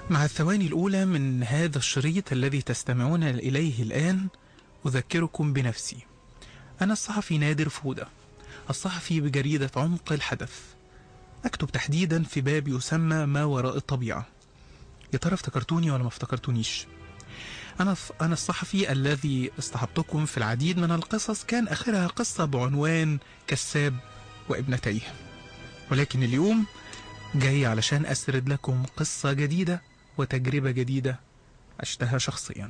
مع الثواني الأولى من هذا الشريط الذي تستمعون إليه الآن أذكركم بنفسي أنا الصحفي نادر فودة الصحفي بجريدة عمق الحدث أكتب تحديدا في باب يسمى ما وراء الطبيعة يا ترى افتكرتوني ولا ما افتكرتونيش أنا أنا الصحفي الذي اصطحبتكم في العديد من القصص كان آخرها قصة بعنوان كساب وابنتيه ولكن اليوم جاي علشان أسرد لكم قصة جديدة وتجربة جديدة عشتها شخصيا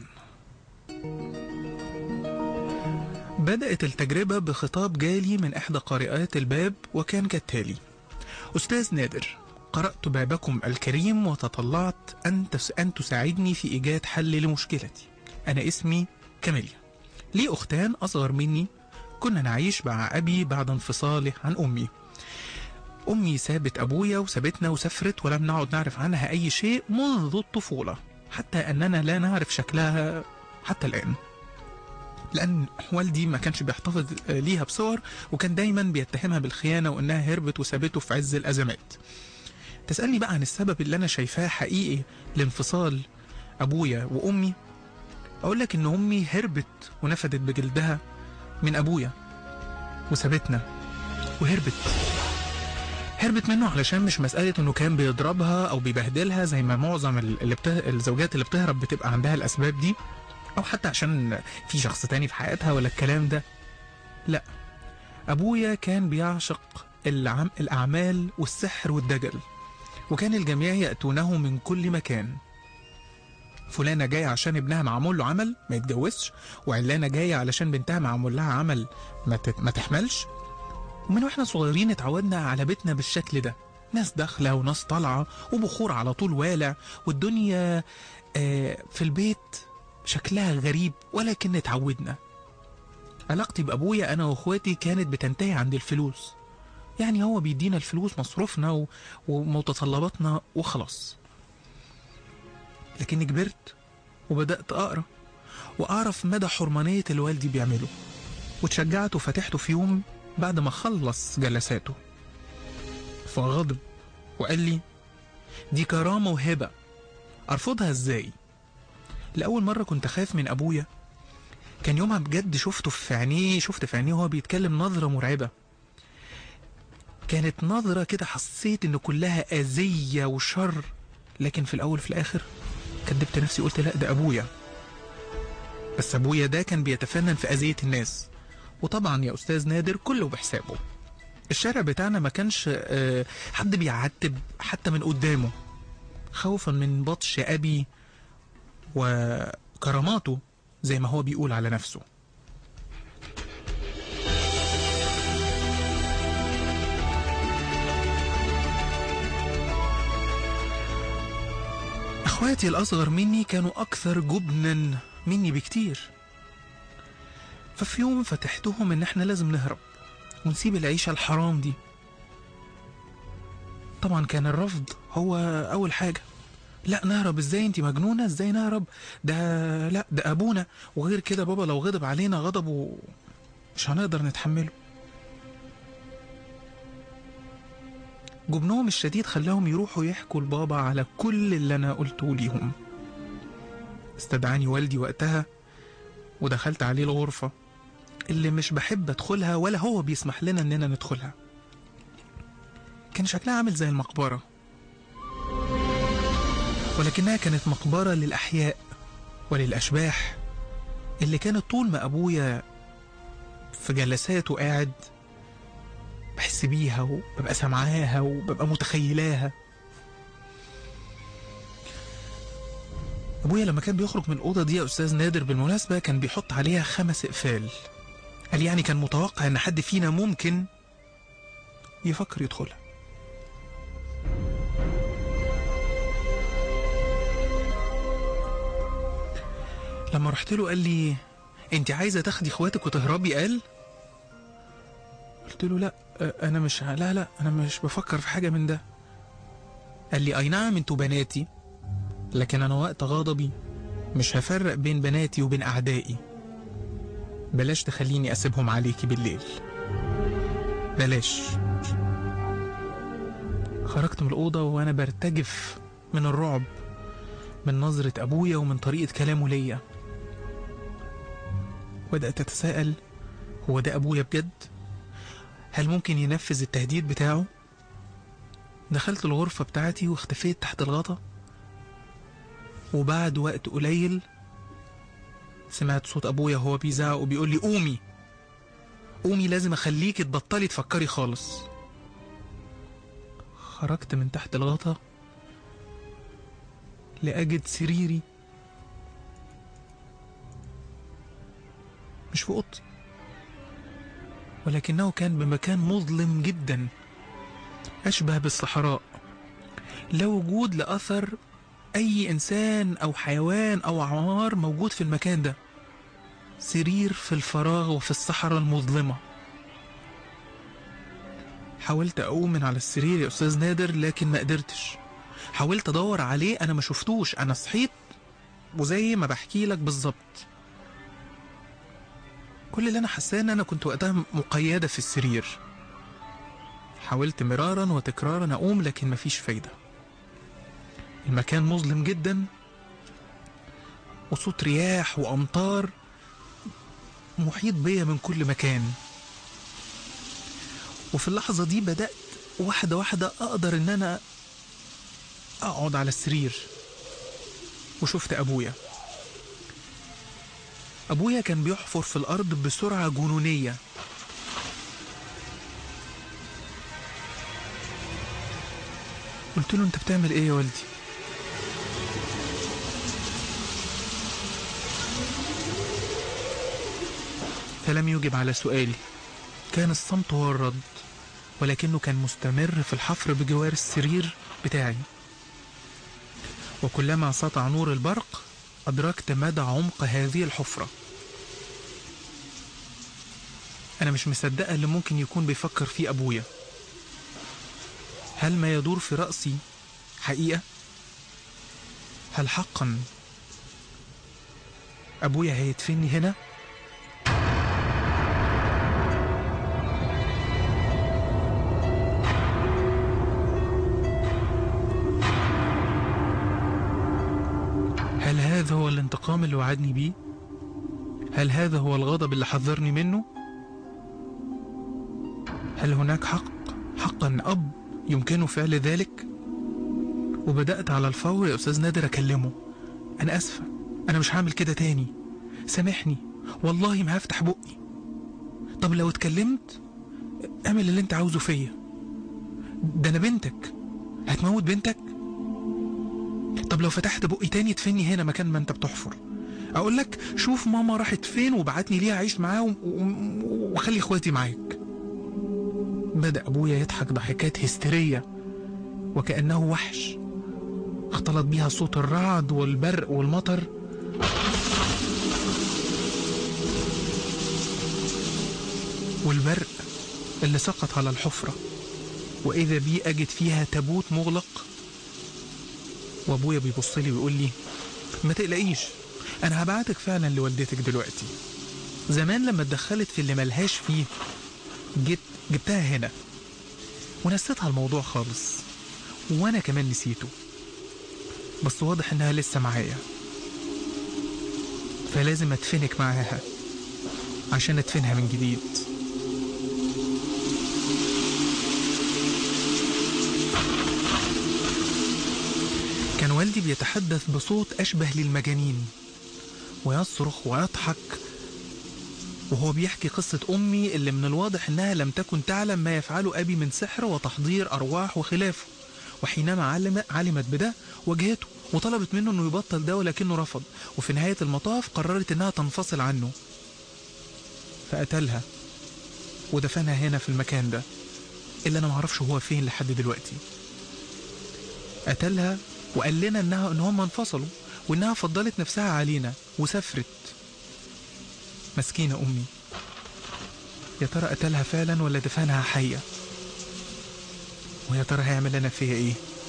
بدأت التجربة بخطاب جالي من إحدى قارئات الباب وكان كالتالي أستاذ نادر قرأت بابكم الكريم وتطلعت أن, تس أن تساعدني في إيجاد حل لمشكلتي أنا اسمي كاميليا لي أختان أصغر مني كنا نعيش مع أبي بعد انفصاله عن أمي أمي سابت أبويا وسابتنا وسافرت ولم نعد نعرف عنها أي شيء منذ الطفولة حتى أننا لا نعرف شكلها حتى الآن لأن والدي ما كانش بيحتفظ ليها بصور وكان دايما بيتهمها بالخيانة وإنها هربت وسابته في عز الأزمات تسألني بقى عن السبب اللي أنا شايفاه حقيقي لانفصال أبويا وأمي أقول لك إن أمي هربت ونفدت بجلدها من أبويا وسابتنا وهربت هربت منه علشان مش مسألة إنه كان بيضربها أو بيبهدلها زي ما معظم اللي بته... الزوجات اللي بتهرب بتبقى عندها الأسباب دي أو حتى عشان في شخص تاني في حياتها ولا الكلام ده لا أبويا كان بيعشق العم... الأعمال والسحر والدجل وكان الجميع يأتونه من كل مكان فلانة جاية عشان ابنها معمول له عمل ما يتجوزش وعلانة جاية علشان بنتها معمول لها عمل ما, تت... ما تحملش ومن واحنا صغيرين اتعودنا على بيتنا بالشكل ده ناس داخلة وناس طالعة وبخور على طول والع والدنيا آه في البيت شكلها غريب ولكن اتعودنا علاقتي بأبويا أنا وأخواتي كانت بتنتهي عند الفلوس يعني هو بيدينا الفلوس مصروفنا و... ومتطلباتنا وخلاص لكني كبرت وبدأت أقرأ وأعرف مدى حرمانية اللي والدي بيعمله وتشجعت وفتحته في يوم بعد ما خلص جلساته فغضب وقال لي دي كرامة وهبة أرفضها إزاي لأول مرة كنت أخاف من أبويا كان يومها بجد شفته في عينيه شفت في عينيه وهو بيتكلم نظرة مرعبة كانت نظرة كده حسيت إن كلها أذية وشر لكن في الأول في الآخر كدبت نفسي قلت لا ده أبويا بس أبويا ده كان بيتفنن في أذية الناس وطبعا يا أستاذ نادر كله بحسابه الشارع بتاعنا ما كانش حد بيعتب حتى من قدامه خوفا من بطش أبي وكراماته زي ما هو بيقول على نفسه اخواتي الاصغر مني كانوا اكثر جبنا مني بكتير ففي يوم فتحتهم ان احنا لازم نهرب ونسيب العيشة الحرام دي طبعا كان الرفض هو اول حاجة لا نهرب ازاي انت مجنونة ازاي نهرب ده لا ده ابونا وغير كده بابا لو غضب علينا غضبه مش هنقدر نتحمله جبنهم الشديد خلاهم يروحوا يحكوا لبابا على كل اللي انا قلته ليهم استدعاني والدي وقتها ودخلت عليه الغرفة اللي مش بحب ادخلها ولا هو بيسمح لنا اننا ندخلها كان شكلها عامل زي المقبرة ولكنها كانت مقبرة للأحياء وللأشباح اللي كانت طول ما أبويا في جلساته قاعد بحس بيها وببقى سامعاها وببقى متخيلاها ابويا لما كان بيخرج من الاوضه دي يا استاذ نادر بالمناسبه كان بيحط عليها خمس اقفال قال يعني كان متوقع ان حد فينا ممكن يفكر يدخلها لما رحت له قال لي انت عايزه تاخدي اخواتك وتهربي قال قلت له لا انا مش لا لا انا مش بفكر في حاجه من ده قال لي اي نعم انتوا بناتي لكن انا وقت غضبي مش هفرق بين بناتي وبين اعدائي بلاش تخليني اسيبهم عليكي بالليل بلاش خرجت من الاوضه وانا برتجف من الرعب من نظرة أبويا ومن طريقة كلامه ليا بدأت أتساءل هو ده أبويا بجد؟ هل ممكن ينفذ التهديد بتاعه؟ دخلت الغرفة بتاعتي واختفيت تحت الغطا وبعد وقت قليل سمعت صوت أبويا وهو بيزعق وبيقول لي قومي قومي لازم أخليكي تبطلي تفكري خالص خرجت من تحت الغطا لأجد سريري مش في أوضتي ولكنه كان بمكان مظلم جدا أشبه بالصحراء لا وجود لأثر أي إنسان أو حيوان أو عمار موجود في المكان ده سرير في الفراغ وفي الصحراء المظلمة حاولت أقوم من على السرير يا أستاذ نادر لكن ما قدرتش حاولت أدور عليه أنا ما شفتوش أنا صحيت وزي ما بحكي لك بالظبط كل اللي أنا حاساه إن أنا كنت وقتها مقيدة في السرير حاولت مرارا وتكرارا أقوم لكن مفيش فايدة المكان مظلم جدا وصوت رياح وأمطار محيط بيا من كل مكان وفي اللحظة دي بدأت واحدة واحدة أقدر إن أنا أقعد على السرير وشفت أبويا أبويا كان بيحفر في الأرض بسرعة جنونية قلت له أنت بتعمل إيه يا والدي؟ فلم يجب على سؤالي كان الصمت هو الرد ولكنه كان مستمر في الحفر بجوار السرير بتاعي وكلما سطع نور البرق أدركت مدى عمق هذه الحفرة أنا مش مصدقة اللي ممكن يكون بيفكر فيه أبويا هل ما يدور في رأسي حقيقة؟ هل حقا أبويا هيدفني هنا؟ هل هذا هو الانتقام اللي وعدني بيه؟ هل هذا هو الغضب اللي حذرني منه؟ هل هناك حق حقا أب يمكنه فعل ذلك؟ وبدأت على الفور يا أستاذ نادر أكلمه أنا أسفة أنا مش هعمل كده تاني سامحني والله ما هفتح بقي طب لو اتكلمت اعمل اللي انت عاوزه فيا ده أنا بنتك هتموت بنتك؟ طب لو فتحت بقي تاني تفني هنا مكان ما انت بتحفر اقول لك شوف ماما راحت فين وبعتني ليها اعيش معاهم وخلي اخواتي معاك بدا ابويا يضحك ضحكات هستيريه وكانه وحش اختلط بيها صوت الرعد والبرق والمطر والبرق اللي سقط على الحفره واذا بي اجد فيها تابوت مغلق وابويا بيبص لي ويقول لي ما تقلقيش انا هبعتك فعلا لوالدتك دلوقتي زمان لما اتدخلت في اللي ملهاش فيه جيت جبتها هنا ونسيتها الموضوع خالص وانا كمان نسيته بس واضح انها لسه معايا فلازم ادفنك معاها عشان ادفنها من جديد كان والدي بيتحدث بصوت أشبه للمجانين ويصرخ ويضحك وهو بيحكي قصة أمي اللي من الواضح إنها لم تكن تعلم ما يفعله أبي من سحر وتحضير أرواح وخلافه وحينما علم علمت بده واجهته وطلبت منه إنه يبطل ده ولكنه رفض وفي نهاية المطاف قررت إنها تنفصل عنه فقتلها ودفنها هنا في المكان ده اللي أنا معرفش هو فين لحد دلوقتي قتلها وقال لنا انها ان هم انفصلوا وانها فضلت نفسها علينا وسافرت مسكينة امي يا ترى قتلها فعلا ولا دفنها حية ويا ترى هيعمل لنا فيها ايه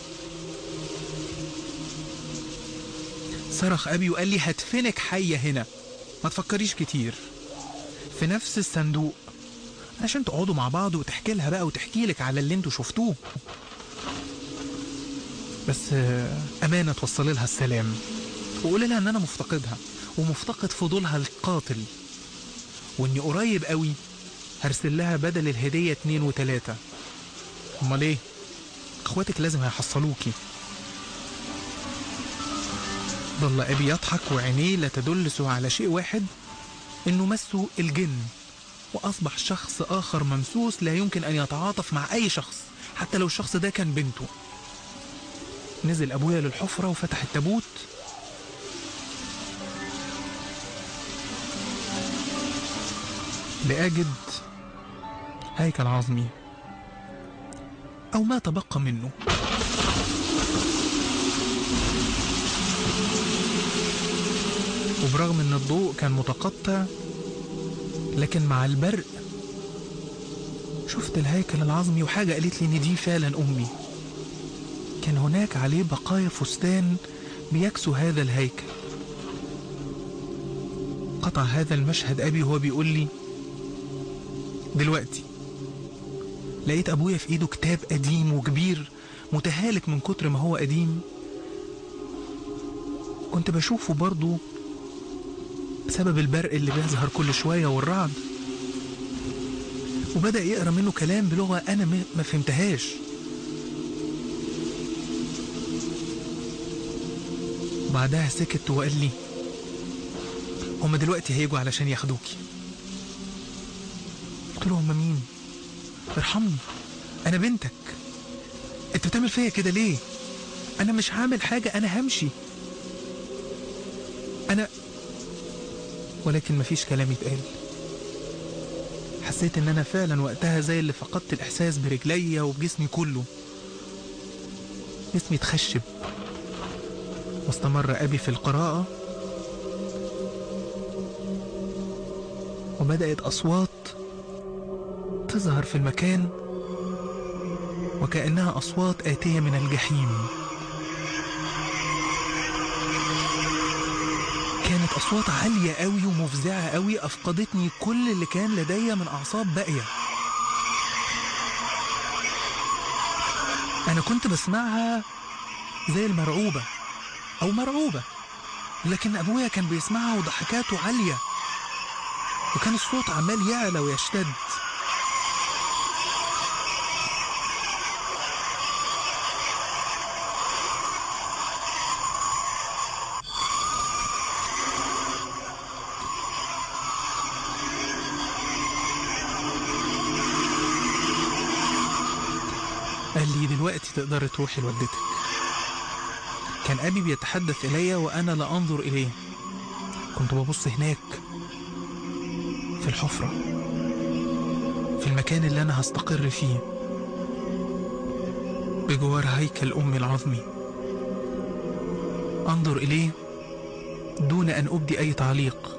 صرخ ابي وقال لي هدفنك حية هنا ما تفكريش كتير في نفس الصندوق عشان تقعدوا مع بعض وتحكي لها بقى وتحكي لك على اللي انتوا شفتوه بس آه، أمانة توصلي لها السلام وقولي لها إن أنا مفتقدها ومفتقد فضولها القاتل وإني قريب قوي هرسل لها بدل الهدية اتنين وتلاتة أمال إيه؟ إخواتك لازم هيحصلوكي ظل أبي يضحك وعينيه لا تدل سوى على شيء واحد إنه مسه الجن وأصبح شخص آخر ممسوس لا يمكن أن يتعاطف مع أي شخص حتى لو الشخص ده كان بنته نزل أبويا للحفرة وفتح التابوت لأجد هيكل عظمي أو ما تبقى منه وبرغم ان الضوء كان متقطع لكن مع البرق شفت الهيكل العظمي وحاجة قالت لي ان دي فعلا امي كان هناك عليه بقايا فستان بيكسو هذا الهيكل قطع هذا المشهد ابي وهو بيقول لي دلوقتي لقيت ابويا في ايده كتاب قديم وكبير متهالك من كتر ما هو قديم كنت بشوفه برضه بسبب البرق اللي بيظهر كل شوية والرعد وبدأ يقرأ منه كلام بلغة أنا م- ما فهمتهاش بعدها سكت وقال لي هما دلوقتي هيجوا علشان ياخدوكي قلت له هما مين ارحمني انا بنتك انت بتعمل فيا كده ليه انا مش هعمل حاجة انا همشي انا ولكن مفيش كلام يتقال حسيت ان انا فعلا وقتها زي اللي فقدت الاحساس برجليا وبجسمي كله جسمي اتخشب واستمر ابي في القراءه وبدات اصوات تظهر في المكان وكانها اصوات اتيه من الجحيم كانت أصوات عالية قوي ومفزعة قوي أفقدتني كل اللي كان لدي من أعصاب باقية أنا كنت بسمعها زي المرعوبة أو مرعوبة لكن أبويا كان بيسمعها وضحكاته عالية وكان الصوت عمال يعلى ويشتد قال لي دلوقتي تقدر تروحي لوالدتك كان أبي بيتحدث إلي وأنا لا أنظر إليه كنت ببص هناك في الحفرة في المكان اللي أنا هستقر فيه بجوار هيكل أمي العظمي أنظر إليه دون أن أبدي أي تعليق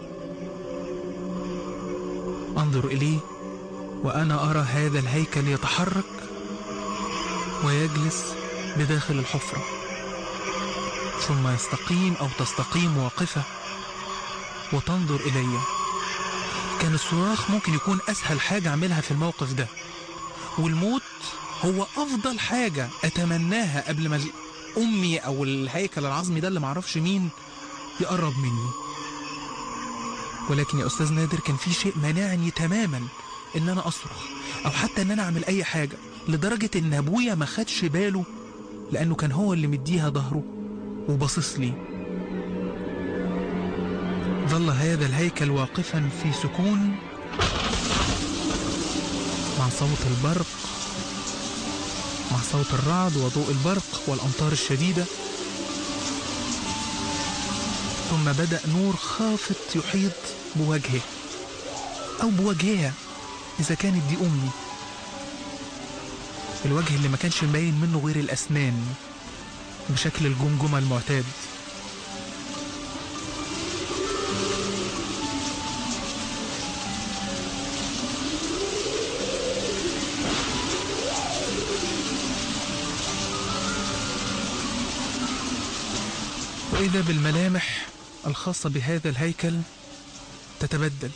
أنظر إليه وأنا أرى هذا الهيكل يتحرك ويجلس بداخل الحفرة ثم يستقيم أو تستقيم واقفة وتنظر إلي كان الصراخ ممكن يكون أسهل حاجة أعملها في الموقف ده والموت هو أفضل حاجة أتمناها قبل ما أمي أو الهيكل العظمي ده اللي معرفش مين يقرب مني ولكن يا أستاذ نادر كان في شيء منعني تماما إن أنا أصرخ أو حتى إن أنا أعمل أي حاجة لدرجة إن أبويا ما خدش باله لأنه كان هو اللي مديها ظهره وباصص لي ظل هذا الهيكل واقفا في سكون مع صوت البرق مع صوت الرعد وضوء البرق والأمطار الشديدة ثم بدأ نور خافت يحيط بوجهه أو بوجهها إذا كانت دي أمي الوجه اللي ما كانش مبين منه غير الأسنان بشكل الجمجمة المعتاد وإذا بالملامح الخاصة بهذا الهيكل تتبدل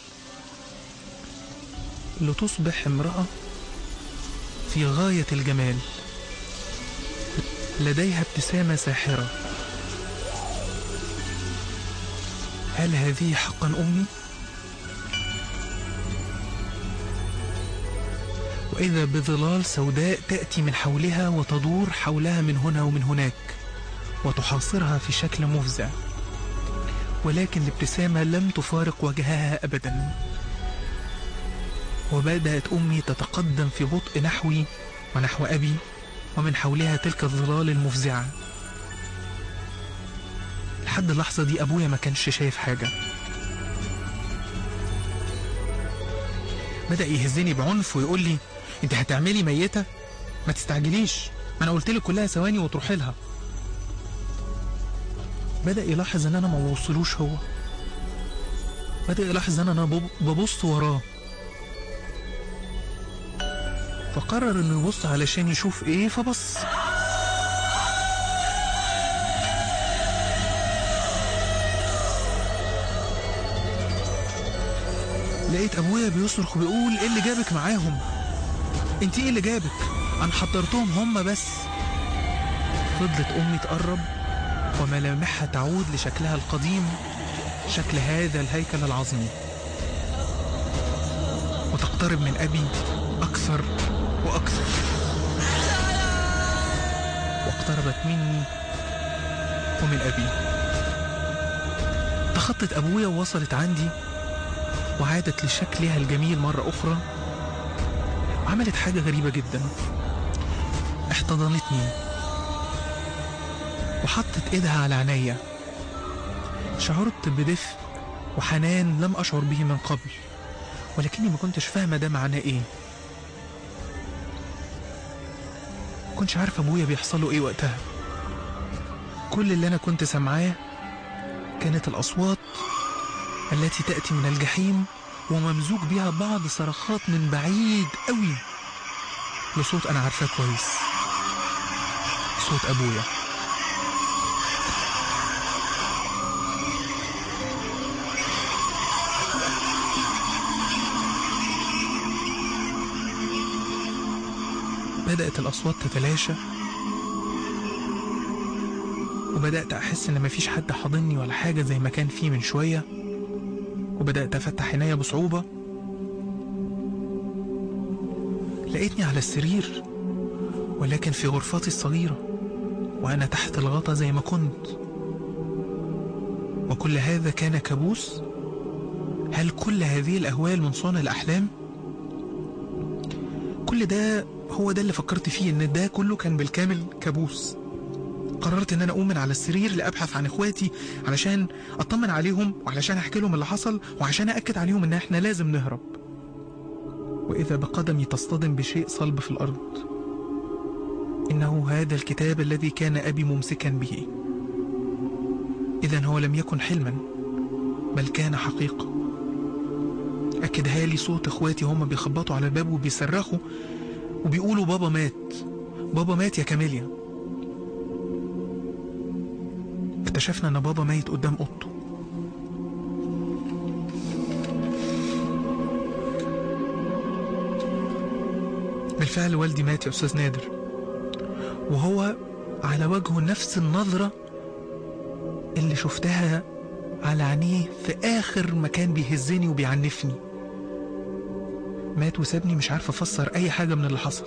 لتصبح امرأة في غاية الجمال لديها ابتسامة ساحرة هل هذه حقا أمي؟ وإذا بظلال سوداء تأتي من حولها وتدور حولها من هنا ومن هناك وتحاصرها في شكل مفزع ولكن الابتسامة لم تفارق وجهها أبدا وبدأت أمي تتقدم في بطء نحوي ونحو أبي ومن حولها تلك الظلال المفزعة لحد اللحظة دي أبويا ما كانش شايف حاجة بدأ يهزني بعنف ويقول لي انت هتعملي ميتة ما تستعجليش ما انا قلت لك كلها ثواني وتروحي لها بدأ يلاحظ ان انا ما بوصلوش هو بدأ يلاحظ ان انا بب- ببص وراه فقرر انه يبص علشان يشوف ايه فبص لقيت ابويا بيصرخ وبيقول ايه اللي جابك معاهم انت ايه اللي جابك انا حضرتهم هم بس فضلت امي تقرب وملامحها تعود لشكلها القديم شكل هذا الهيكل العظيم وتقترب من ابي اكثر واكثر واقتربت مني ومن ابي تخطت ابويا ووصلت عندي وعادت لشكلها الجميل مرة أخرى عملت حاجة غريبة جدا احتضنتني وحطت ايدها على عينيا شعرت بدفء وحنان لم أشعر به من قبل ولكني ما كنتش فاهمة ده معناه ايه كنتش عارف ابويا بيحصل له ايه وقتها كل اللي انا كنت سامعاه كانت الاصوات التي تأتي من الجحيم وممزوج بها بعض صرخات من بعيد قوي لصوت أنا عارفاه كويس صوت أبويا بدأت الأصوات تتلاشى وبدأت أحس إن مفيش حد حاضني ولا حاجة زي ما كان فيه من شوية وبدأت أفتح عينيا بصعوبة لقيتني على السرير ولكن في غرفتي الصغيرة وأنا تحت الغطا زي ما كنت وكل هذا كان كابوس هل كل هذه الأهوال من صنع الأحلام؟ كل ده هو ده اللي فكرت فيه إن ده كله كان بالكامل كابوس قررت ان انا اقوم من على السرير لابحث عن اخواتي علشان اطمن عليهم وعلشان احكي لهم اللي حصل وعشان اكد عليهم ان احنا لازم نهرب واذا بقدمي تصطدم بشيء صلب في الارض انه هذا الكتاب الذي كان ابي ممسكا به اذا هو لم يكن حلما بل كان حقيقه اكدها لي صوت اخواتي هم بيخبطوا على الباب وبيصرخوا وبيقولوا بابا مات بابا مات يا كاميليا اكتشفنا ان بابا ميت قدام اوضته بالفعل والدي مات يا استاذ نادر وهو على وجهه نفس النظرة اللي شفتها على عينيه في آخر مكان بيهزني وبيعنفني مات وسابني مش عارف أفسر أي حاجة من اللي حصل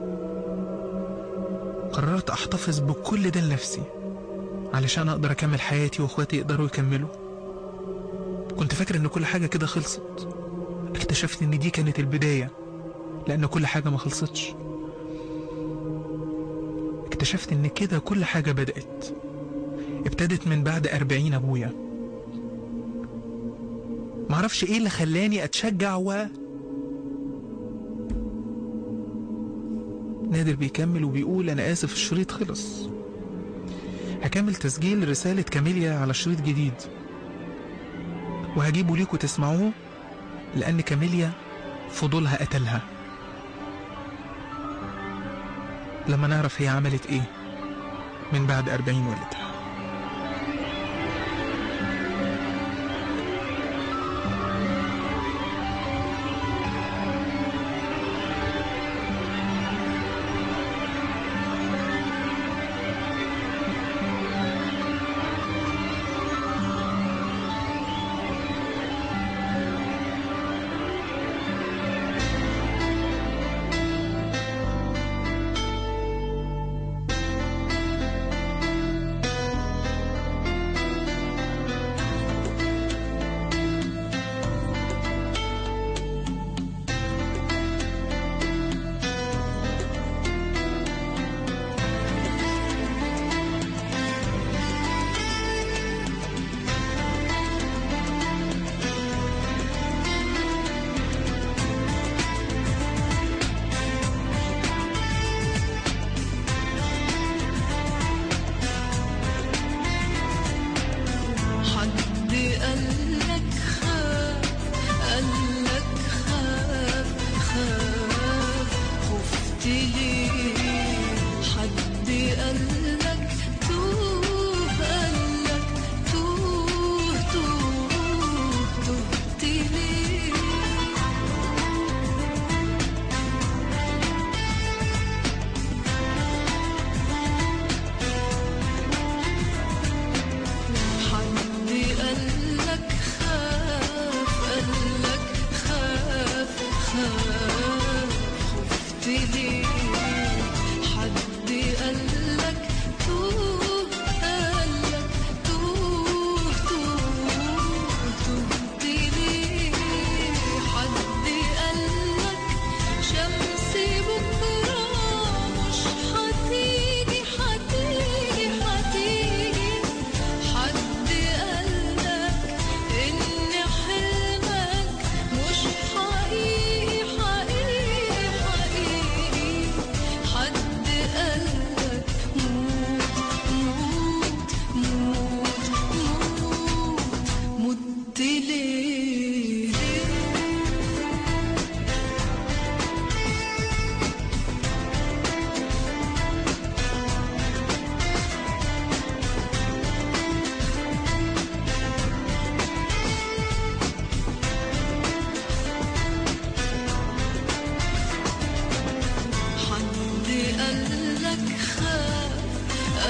قررت أحتفظ بكل ده لنفسي علشان أقدر أكمل حياتي وإخواتي يقدروا يكملوا كنت فاكر إن كل حاجة كده خلصت اكتشفت إن دي كانت البداية لأن كل حاجة ما خلصتش اكتشفت إن كده كل حاجة بدأت ابتدت من بعد أربعين أبويا معرفش إيه اللي خلاني أتشجع و نادر بيكمل وبيقول أنا آسف الشريط خلص هكمل تسجيل رسالة كاميليا على شريط جديد وهجيبه ليكوا تسمعوه لأن كاميليا فضولها قتلها لما نعرف هي عملت ايه من بعد أربعين ولدها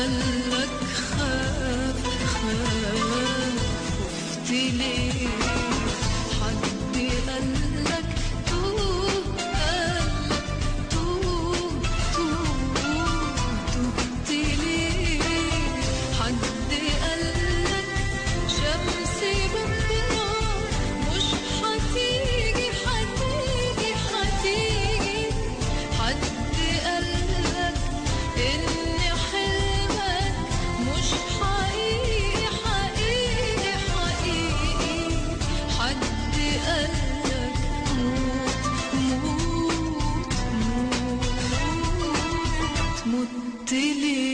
قالك خاف خاف خفت ليه حد قالك توه قالك توه توه تهت ليه حد قالك شمس بكرة مش هتيجي هتيجي هتيجي حد قالك إن حلمك مش حقيقي حقيقي حقيقي حد قالك موت موت موت مت ليه